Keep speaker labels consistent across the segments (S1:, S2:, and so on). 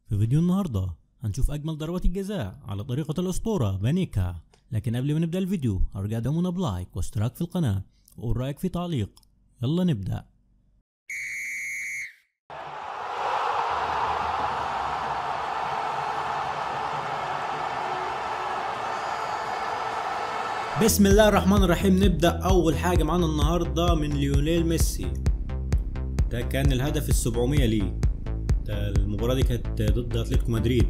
S1: في فيديو النهاردة هنشوف أجمل ضربات الجزاء على طريقة الأسطورة بانيكا لكن قبل ما نبدأ الفيديو أرجع دعمونا بلايك واشتراك في القناة وقول رأيك في تعليق يلا نبدأ بسم الله الرحمن الرحيم نبدأ أول حاجة معانا النهاردة من ليونيل ميسي ده كان الهدف السبعمية ليه ده المباراة دي كانت ضد أتلتيكو مدريد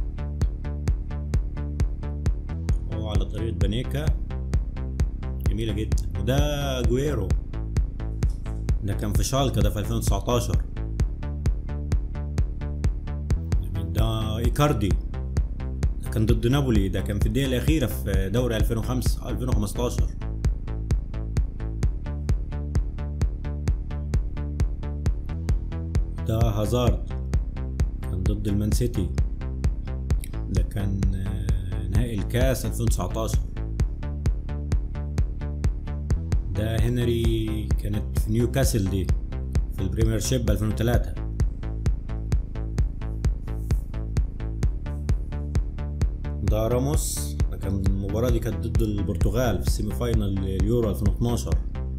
S1: هو على طريقة بانيكا جميلة جدا وده جويرو ده كان في شالكة ده في 2019 ده إيكاردي ده كان ضد نابولي ده كان في الدقيقة الأخيرة في دوري 2005 2015 ده هازارد كان ضد المان سيتي ده كان آه، نهائي الكاس 2019 ده هنري كانت في نيوكاسل دي في البريمير شيب 2003 ده راموس ده كان المباراة دي كانت ضد البرتغال في السيمي فاينال اليورو 2012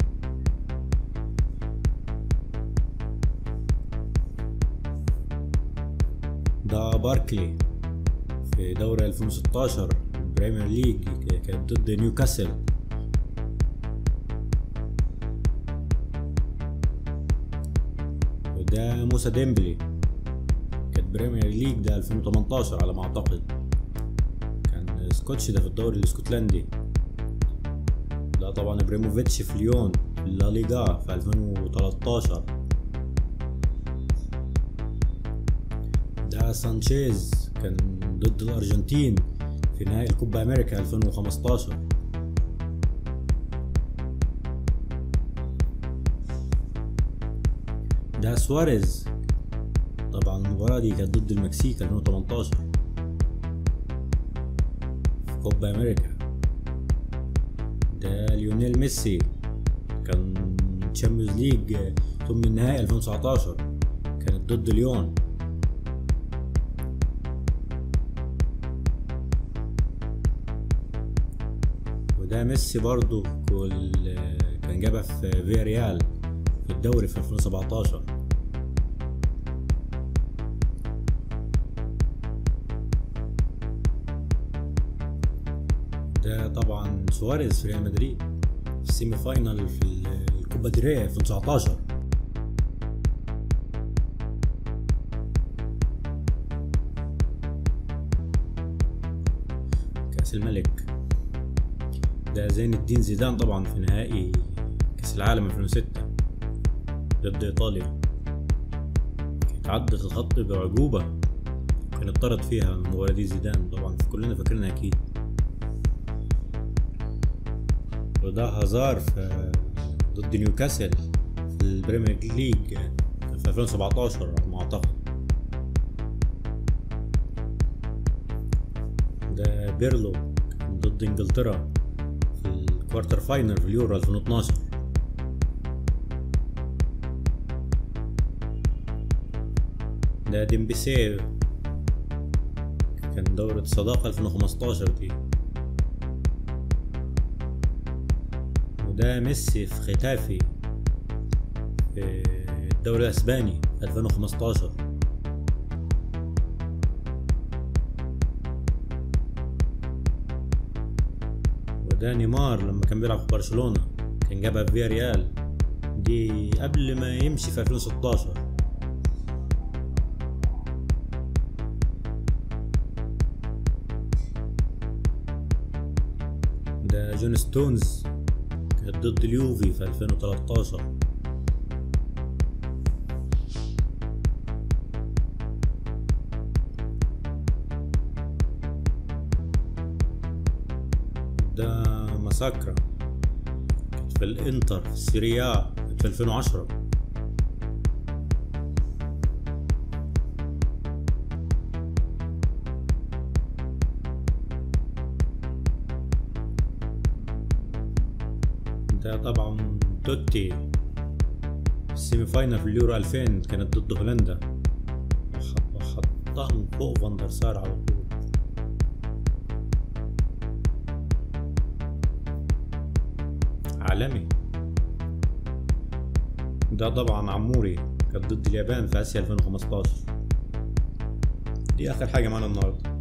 S1: ده باركلي في دوري 2016 بريمير ليج كانت ضد نيوكاسل وده موسى ديمبلي كانت بريمير ليج ده 2018 على ما اعتقد كان سكوتش ده في الدوري الاسكتلندي ده طبعا ابريموفيتش في ليون في لا ليغا في 2013 ده سانشيز كان ضد الأرجنتين في نهائي الكوبا أمريكا 2015 ده سواريز طبعا المباراة دي كانت ضد المكسيك 2018 في كوبا أمريكا ده ليونيل ميسي كان تشامبيونز ليج ثم النهائي 2019 كانت ضد ليون وده ميسي برضو كل كان جابها في فيا ريال في الدوري في 2017 ده طبعا سواريز في ريال مدريد في السيمي فاينال في الكوبا ديريه 2019 كأس الملك ده زين الدين زيدان طبعا في نهائي كأس العالم 2006 ضد إيطاليا كانت عدت الخط بعجوبة كان اتطرد فيها المباراة دي زيدان طبعا كلنا فاكرينها أكيد وده هازار في ضد نيوكاسل في البريمير ليج في 2017 على ما أعتقد ده بيرلو كان ضد انجلترا في الكوارتر فاينل في اليورو 2012 ده ديمبسي كان دورة صداقة 2015 دي وده ميسي في ختافي في الدوري الأسباني 2015 وده نيمار لما كان بيلعب في برشلونة كان جابها في فيا ريال دي قبل ما يمشي في 2016 ده جون ستونز كانت ضد اليوفي في 2013 ده مساكرا كانت في الانتر في السيريا كانت في 2010 ده طبعا توتي السيمي فاينل في اليورو 2000 كانت ضد هولندا وحط وحط حطها من فوق فاندر سار على طول عالمي ده طبعا عموري كانت ضد اليابان في اسيا 2015 دي اخر حاجه معانا النهارده